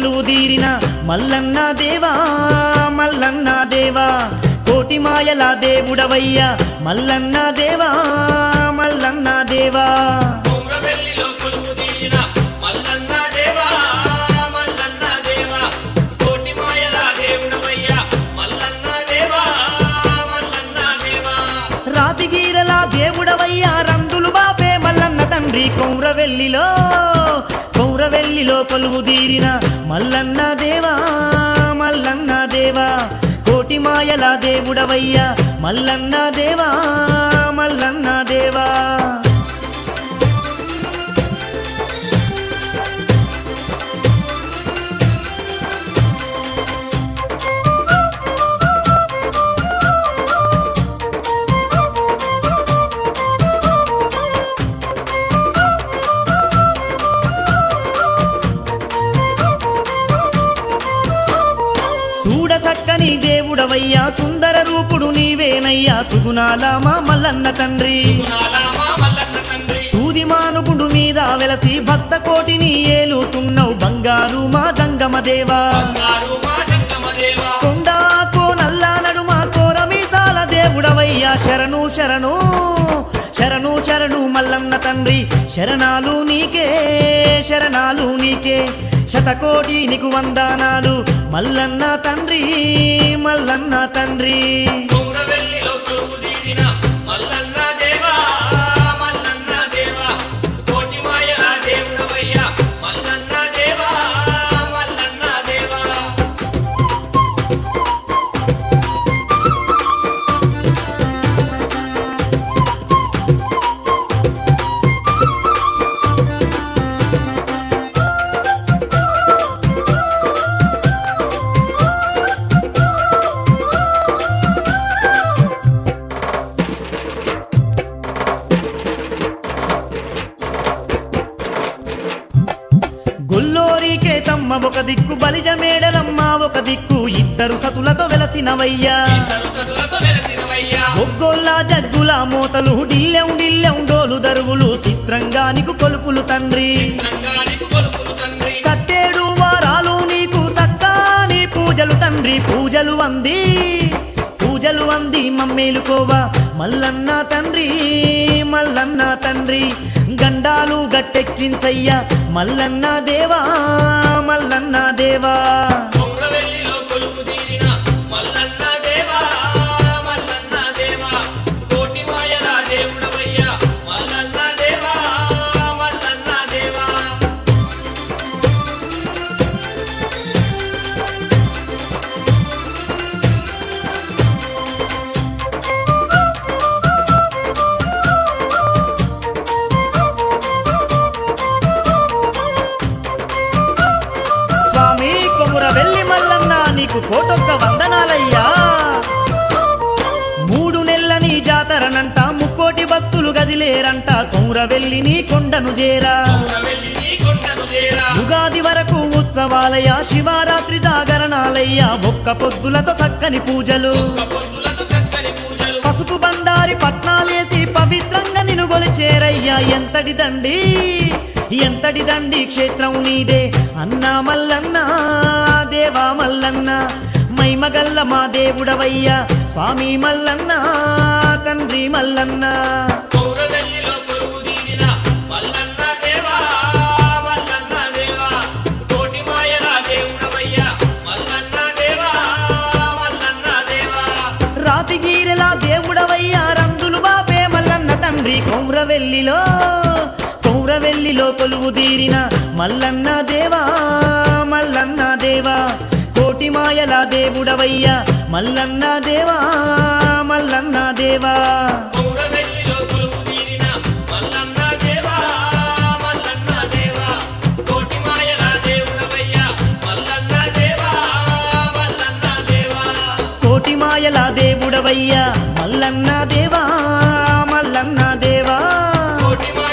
కొలువు తీరిన మల్లన్న దేవా మల్లన్న దేవా కోటి మాయల దేవుడవయ్యా మల్లన్న దేవా మల్లన్న దేవా కొమ్రవెల్లిలో కొలువు తీరిన మల్లన్న దేవా మల్లన్న దేవా కోటి మాయల దేవుడవయ్యా మల్లన్న దేవా మల్లన్న దేవా రాతిగీరల దేవుడవయ్యా రందులు బాపే మల్లన్న తండ్రి కౌరవెల్లిలో కౌరవెల్లిలో కొలువు తీరిన మల్లన్న దేవా మల్లన్న దేవా కోటి మాయల దేవుడవయ్యా మల్లన్న దేవా మల్లన్న దేవా చూడ చక్కని దేవుడవయ్యా సుందర రూపుడు నీవేనయ్యా సుగుణాల మా మల్లన్న తండ్రి నాలామా మల్లన్న తండ్రి సూది మానుగుడు మీద వెలసి భక్త కోటిని ఏలుతున్నావు బంగారు మా దంగమ దేవా బంగారు మా సంగమ దేవా కొండాకో నల్లా నడుమ కోర మీసాల దేవుడవయ్యా శరణు శరణు శరణు శరణు మల్లన్న తండ్రి శరణాలు నీకే శరణాలు నీకే శతకోటి నీకు వందనాలు మల్లన్న తండ్రి మల్లన్న తండ్రి కొమ్రవెల్లిలో కొలువు తీరిన మల్లన్న దేవా మల్లన్న దేవా కోటి మాయల దేవుడవయ్యా మల్లన్న దేవా మల్లన్న దేవా గొల్లోరికే తమ్మ ఒక దిక్కు బలిజ మేడలమ్మ ఒక దిక్కు ఇద్దరు సతులతో వెలసినవయ్యా తరుసతులతో వెలసినవయ్యా ఒగ్గోళ్ళ జగ్గుల మోతలు డిల్లెం డిల్లెం డోలు దరువులు చిత్రంగా నీకు కొలుపులు తండ్రి రంగానికి కొలుపులు తండ్రి సట్టేడు వారాలు నీకు సక్కాని పూజలు తండ్రి పూజలు అంది పూజలు అంది మమ్మేలుకోవా మల్లన్న తండ్రి మల్లన్న తండ్రి గండాలు గట్టెక్కించయ్యా మల్లన్న దేవా మల్లన్న దేవా కొమ్రవెల్లిలో కొలువు తీరిన మల్లన్న దేవా మల్లన్న దేవా కోటి మాయల దేవుడవయ్యా మల్లన్న దేవా మల్లన్న దేవా స్వామి కొముర వెళ్ళి మల్లన్న నీకు కోటొక్క వందనాలయ్యా మూడు నెల్లని జాతరనంట ముక్కోటి భక్తులు గదిలేరంట కొముర వెళ్ళి నీ కొండను చేరా కొమ్రవెల్లి నీ కొండను చేరా ఉగాది వరకు ఉత్సవాలయ్య శివరాత్రి జాగరణాలయ్య ఒక్క పొద్దులతో చక్కని పూజలు ఒక్క పొద్దులకు చక్కని పూజలు పసుపు బండారి పట్నాలేసి పవిత్రంగా నిన్ను గొలిచేరయ్యా ఎంతటి దండి ఎంతటి దండి క్షేత్రం నీదే అన్నా మల్లన్న దేవా మల్లన్న మైమగల్ల మా దేవుడవయ్యా స్వామి మల్లన్న తండ్రి మల్లన్న కొమ్రవెల్లిలో కొలువు తీరిన మల్లన్న దేవా మల్లన్న దేవా కోటి మాయల దేవుడవయ్యా మల్లన్న దేవా మల్లన్న దేవా రాతిగీరెలా దేవుడవయ్యా రందులు బాపే మల్లన్న తండ్రి కౌరవెల్లిలో కౌరవెల్లిలో కొలువు తీరిన మల్లన్న దేవా మల్లన్న దేవా కోటి మాయల దేవుడవయ్యా మల్లన్న దేవా మల్లన్న దేవా కొమ్రవెల్లిలో కొలువు తీరిన మల్లన్న దేవా మల్లన్న దేవా కోటి మాయల దేవుడవయ్యా మల్లన్న దేవా మల్లన్న దేవా కోటి మాయల దేవుడవయ్యా మల్లన్న దేవా మల్లన్న దేవా కోటి మాయల